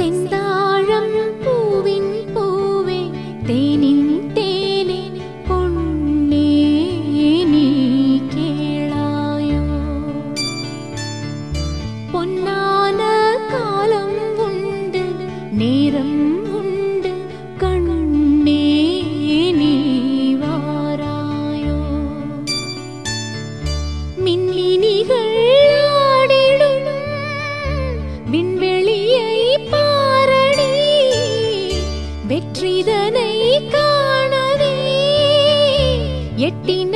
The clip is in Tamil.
செந்தாழம் பூவின் பூவே தேனின் தேனே பொன்னே நீ கேளாயோ பொன்னான காலம் உண்டு நேரம் உண்டு கண்ணே நீ வாராயோ மின்மினிகள் ஆடிடும் விண்வெளியை பாரடி வெற்றிதனை காணவே எட்டின